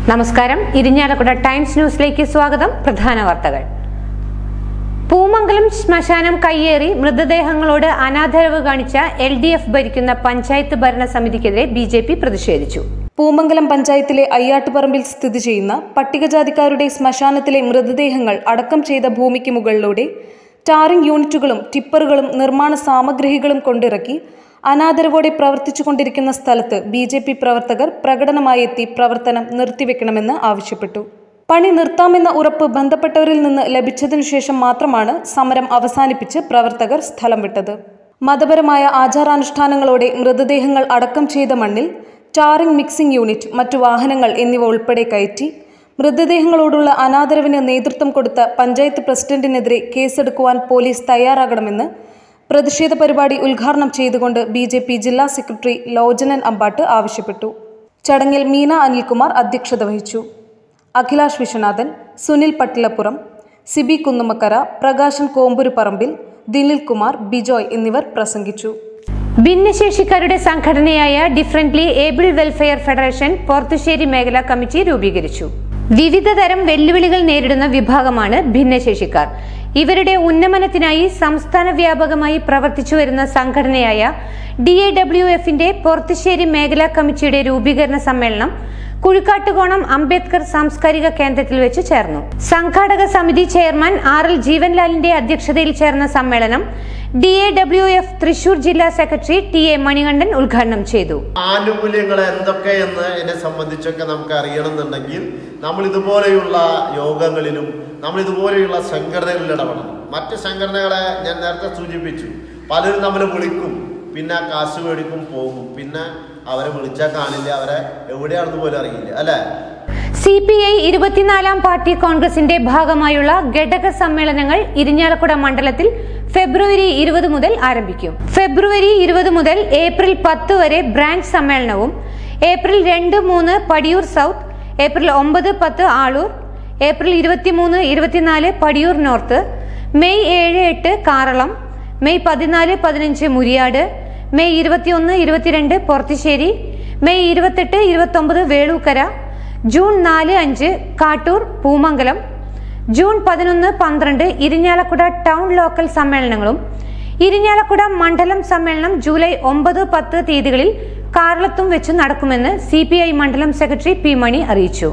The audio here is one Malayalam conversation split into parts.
നമസ്കാരം ഇരിഞ്ഞാലക്കുട ടൈംസ് ന്യൂസിലേക്ക് സ്വാഗതം പ്രധാന വാർത്തകൾ പൂമംഗലം ശ്മശാനം കയ്യേറി മൃതദേഹങ്ങളോട് അനാദരവ് കാണിച്ച എൽ ഡി എഫ് ഭരിക്കുന്ന പഞ്ചായത്ത് ഭരണസമിതിക്കെതിരെ ബി ജെ പി പ്രതിഷേധിച്ചു പൂമംഗലം പഞ്ചായത്തിലെ അയ്യാട്ടുപറമ്പിൽ സ്ഥിതി ചെയ്യുന്ന പട്ടികജാതിക്കാരുടെ ശ്മശാനത്തിലെ മൃതദേഹങ്ങൾ അടക്കം ചെയ്ത ഭൂമിക്ക് മുകളിലൂടെ ടാറിംഗ് യൂണിറ്റുകളും ടിപ്പറുകളും നിർമ്മാണ സാമഗ്രികളും കൊണ്ടിറക്കി അനാദരവോടെ പ്രവർത്തിച്ചുകൊണ്ടിരിക്കുന്ന സ്ഥലത്ത് ബി ജെ പി പ്രവർത്തകർ പ്രകടനമായി എത്തി പ്രവർത്തനം നിർത്തിവെക്കണമെന്ന് ആവശ്യപ്പെട്ടു പണി നിർത്താമെന്ന ഉറപ്പ് ബന്ധപ്പെട്ടവരിൽ നിന്ന് ലഭിച്ചതിനു ശേഷം മാത്രമാണ് സമരം അവസാനിപ്പിച്ച് പ്രവർത്തകർ സ്ഥലം വിട്ടത് മതപരമായ ആചാരാനുഷ്ഠാനങ്ങളോടെ മൃതദേഹങ്ങൾ അടക്കം ചെയ്ത മണ്ണിൽ ടാറിംഗ് മിക്സിംഗ് യൂണിറ്റ് മറ്റു വാഹനങ്ങൾ എന്നിവ ഉൾപ്പെടെ കയറ്റി മൃതദേഹങ്ങളോടുള്ള അനാദരവിന് നേതൃത്വം കൊടുത്ത പഞ്ചായത്ത് പ്രസിഡന്റിനെതിരെ കേസെടുക്കുവാൻ പോലീസ് തയ്യാറാകണമെന്ന് പ്രതിഷേധ പരിപാടി ഉദ്ഘാടനം ചെയ്തുകൊണ്ട് ബി ജെ പി ജില്ലാ സെക്രട്ടറി ലോചനൻ അമ്പാട്ട് ആവശ്യപ്പെട്ടു ചടങ്ങിൽ മീന അനിൽകുമാർ അധ്യക്ഷത വഹിച്ചു അഖിലാഷ് വിശ്വനാഥൻ സുനിൽ പട്ടിലപ്പുറം സിബി കുന്നുമക്കര പ്രകാശൻ കോമ്പുരുപറമ്പിൽ ദിനിൽ കുമാർ ബിജോയ് എന്നിവർ പ്രസംഗിച്ചു ഭിന്നശേഷിക്കാരുടെ സംഘടനയായ differently able welfare federation Porathissery മേഖലാ കമ്മിറ്റി രൂപീകരിച്ചു വിവിധ തരം വെല്ലുവിളികൾ നേരിടുന്ന വിഭാഗമാണ് ഭിന്നശേഷിക്കാർ ഇവരുടെ ഉന്നമനത്തിനായി സംസ്ഥാന വ്യാപകമായി പ്രവർത്തിച്ചു വരുന്ന സംഘടനയായ ഡി എ ഡബ്ല്യു എഫിന്റെ പോർത്തുശ്ശേരി മേഖലാ കമ്മിറ്റിയുടെ രൂപീകരണ സമ്മേളനം കുഴിക്കാട്ടുകോണം അംബേദ്കർ സാംസ്കാരിക കേന്ദ്രത്തിൽ വെച്ച് ചേർന്നു സംഘാടക സമിതി ചെയർമാൻ ആർ എൽ ജീവൻലാലിന്റെ അധ്യക്ഷതയിൽ ചേർന്ന സമ്മേളനം D A W F Thrissur ജില്ലാ സെക്രട്ടറി ടി എ മണികണ്ഠൻ ഉദ്ഘാടനം ചെയ്തു ആനുകൂല്യങ്ങൾ എന്തൊക്കെയെന്ന് എന്നെ സംബന്ധിച്ചൊക്കെ നമുക്ക് അറിയണമെന്നുണ്ടെങ്കിൽ നമ്മൾ ഇതുപോലെയുള്ള യോഗങ്ങളിലും നമ്മൾ ഇതുപോലെയുള്ള സംഘടനകളിൽ ഇടപെടണം മറ്റ് സംഘടനകളെ ഞാൻ നേരത്തെ സൂചിപ്പിച്ചു പലരും നമ്മൾ വിളിക്കും പിന്നെ കാശ് മേടിക്കും പോകും പിന്നെ അവരെ വിളിച്ചാൽ കാണില്ല അവരെ എവിടെയാണെന്ന് പോലും അറിയില്ല അല്ലേ സി പി ഐ ഇരുപത്തിനാലാം പാർട്ടി കോൺഗ്രസിന്റെ ഭാഗമായുള്ള ഘടക സമ്മേളനങ്ങൾ ഇരിഞ്ഞാലക്കുട മണ്ഡലത്തിൽ ഫെബ്രുവരി ഇരുപത് മുതൽ ആരംഭിക്കും ഫെബ്രുവരി ഇരുപത് മുതൽ ഏപ്രിൽ പത്ത് വരെ ബ്രാഞ്ച് സമ്മേളനവും ഏപ്രിൽ രണ്ട് മൂന്ന് പടിയൂർ സൗത്ത് ഏപ്രിൽ ഒമ്പത് പത്ത് ആളൂർ ഏപ്രിൽ ഇരുപത്തിമൂന്ന് ഇരുപത്തിനാല് പടിയൂർ നോർത്ത് മെയ് ഏഴ് എട്ട് കാറളം മെയ് പതിനാല് പതിനഞ്ച് മുരിയാട് മെയ് ഇരുപത്തിയൊന്ന് ഇരുപത്തിരണ്ട് പൊറത്തിശ്ശേരി മെയ് ഇരുപത്തെട്ട് ഇരുപത്തൊമ്പത് വേളൂക്കര ജൂൺ നാല് അഞ്ച് കാട്ടൂർ പൂമംഗലം ജൂൺ പതിനൊന്ന് പന്ത്രണ്ട് ഇരിഞ്ഞാലക്കുട ടൗൺ ലോക്കൽ സമ്മേളനങ്ങളും ഇരിഞ്ഞാലക്കുട മണ്ഡലം സമ്മേളനം ജൂലൈ ഒമ്പത് പത്ത് തീയതികളിൽ കാറളത്തും വെച്ച് നടക്കുമെന്ന് സി മണ്ഡലം സെക്രട്ടറി പി മണി അറിയിച്ചു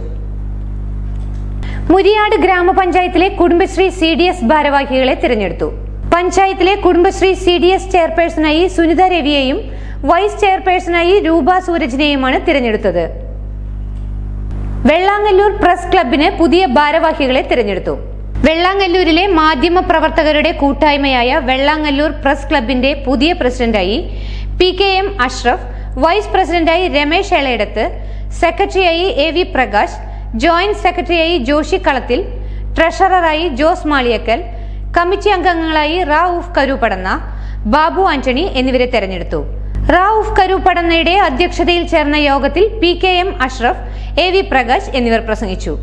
മുരിയാട് ഗ്രാമപഞ്ചായത്തിലെ കുടുംബശ്രീ സി ഡി എസ് ഭാരവാഹികളെ തിരഞ്ഞെടുത്തു പഞ്ചായത്തിലെ കുടുംബശ്രീ സി ഡി എസ് ചെയർപേഴ്സണായി സുനിത രവിയെയും വൈസ് ചെയർപേഴ്സണായി രൂപ സൂരജിനെയുമാണ് തിരഞ്ഞെടുത്തത് വെള്ളാങ്ങല്ലൂർ പ്രസ് ക്ലബിന് പുതിയ ഭാരവാഹികളെ തിരഞ്ഞെടുത്തു വെള്ളാങ്ങല്ലൂരിലെ മാധ്യമ പ്രവർത്തകരുടെ കൂട്ടായ്മയായ വെള്ളാങ്ങല്ലൂർ പ്രസ് ക്ലബിന്റെ പുതിയ പ്രസിഡന്റായി P K M Ashraf vice പ്രസിഡന്റായി രമേശ് എളയിടത്ത് സെക്രട്ടറിയായി എ വി പ്രകാശ് ജോയിന്റ് സെക്രട്ടറിയായി ജോഷി കളത്തിൽ ട്രഷററായി ജോസ് മാളിയക്കൽ കമ്മിറ്റി അംഗങ്ങളായി റാവുഫ് കരുപടന്ന ബാബു ആന്റണി എന്നിവരെ തെരഞ്ഞെടുത്തു റാവുഫ് കരുപടന്നയുടെ അധ്യക്ഷതയിൽ ചേർന്ന യോഗത്തിൽ P K M Ashraf A V Prakash എന്നിവർ പ്രസംഗിച്ചു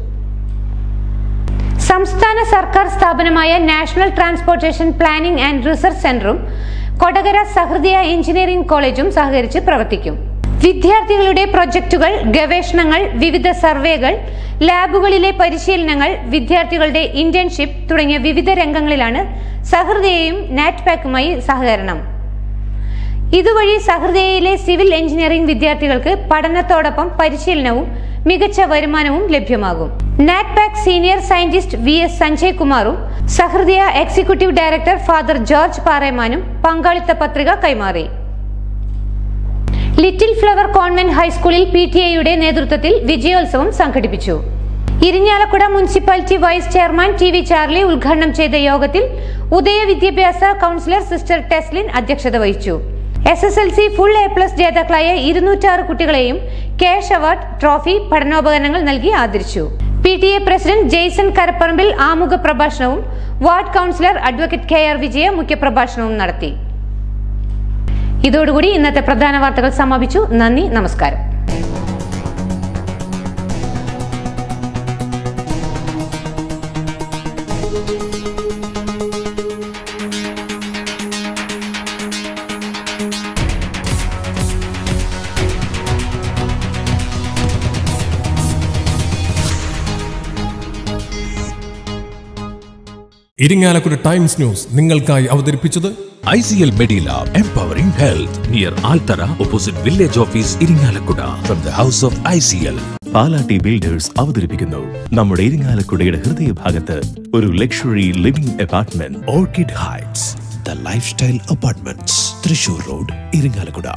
സംസ്ഥാന സർക്കാർ സ്ഥാപനമായ national transportation planning and research സെന്ററും കൊടകര സഹൃദയ എഞ്ചിനീയറിംഗ് കോളേജും സഹകരിച്ച് പ്രവർത്തിക്കും വിദ്യാർത്ഥികളുടെ പ്രൊജക്ടുകൾ ഗവേഷണങ്ങൾ വിവിധ സർവേകൾ ലാബുകളിലെ പരിശീലനങ്ങൾ വിദ്യാർത്ഥികളുടെ ഇന്റേൺഷിപ്പ് തുടങ്ങിയ വിവിധ രംഗങ്ങളിലാണ് സഹൃദയയും നാറ്റ്പാക്കുമായി സഹകരണം ഇതുവഴി സഹൃദയയിലെ സിവിൽ എഞ്ചിനീയറിംഗ് വിദ്യാർത്ഥികൾക്ക് പഠനത്തോടൊപ്പം പരിശീലനവും മികച്ച വരുമാനവും ലഭ്യമാകും NATPAC senior scientist V S Sanjay കുമാറും Sahrudaya executive director father George പാറേമാനും പങ്കാളിത്ത പത്രിക കൈമാറി ലിറ്റിൽ ഫ്ലവർ കോൺവെന്റ് ഹൈസ്കൂളിൽ പി ടി എയുടെ നേതൃത്വത്തിൽ വിജയോത്സവം സംഘടിപ്പിച്ചു Irinjalakuda municipality vice chairman T V Charlie ഉദ്ഘാടനം ചെയ്ത യോഗത്തിൽ ഉദയ വിദ്യാഭ്യാസ കൗൺസിലർ സിസ്റ്റർ ടെസ്ലിൻ അധ്യക്ഷത വഹിച്ചു S S L C full A plus ജേതാക്കളായ ഇരുന്നൂറ്റാറ് കുട്ടികളെയും ക്യാഷ് അവാർഡ് ട്രോഫി പഠനോപകരണങ്ങൾ നൽകി ആദരിച്ചു P T A president Jaison Karapparambil ആമുഖ പ്രഭാഷണവും ward councillor advocate K R Vijaya മുഖ്യപ്രഭാഷണവും നടത്തി ഇതോടുകൂടി ഇന്നത്തെ പ്രധാന വാർത്തകൾ സമാപിച്ചു നന്ദി നമസ്കാരം ഇരിങ്ങാലക്കുട ടൈംസ് ന്യൂസ് നിങ്ങൾക്കായി അവതരിപ്പിച്ചത് ICL Medilab Empowering Health near Altara opposite Village Office Iringalakkuda from the house of ICL. Palatty builders അവതരിപ്പിക്കുന്നു നമ്മുടെ ഇരിങ്ങാലക്കുടയുടെ ഹൃദയഭാഗത്ത് ഒരു luxury living apartment Orchid Heights, the lifestyle apartments, Trishur Road, Iringalakkuda.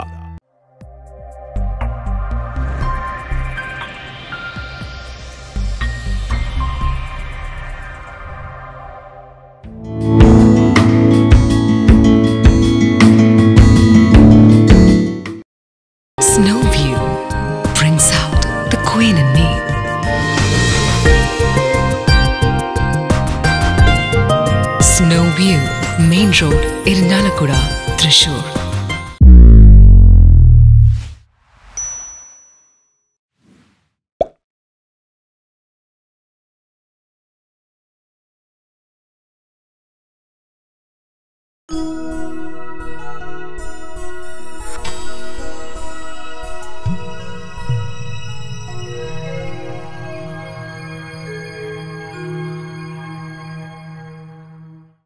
Snow View brings out the queen in me. Snow View, Main Road, Irinalakuda, Thrissur.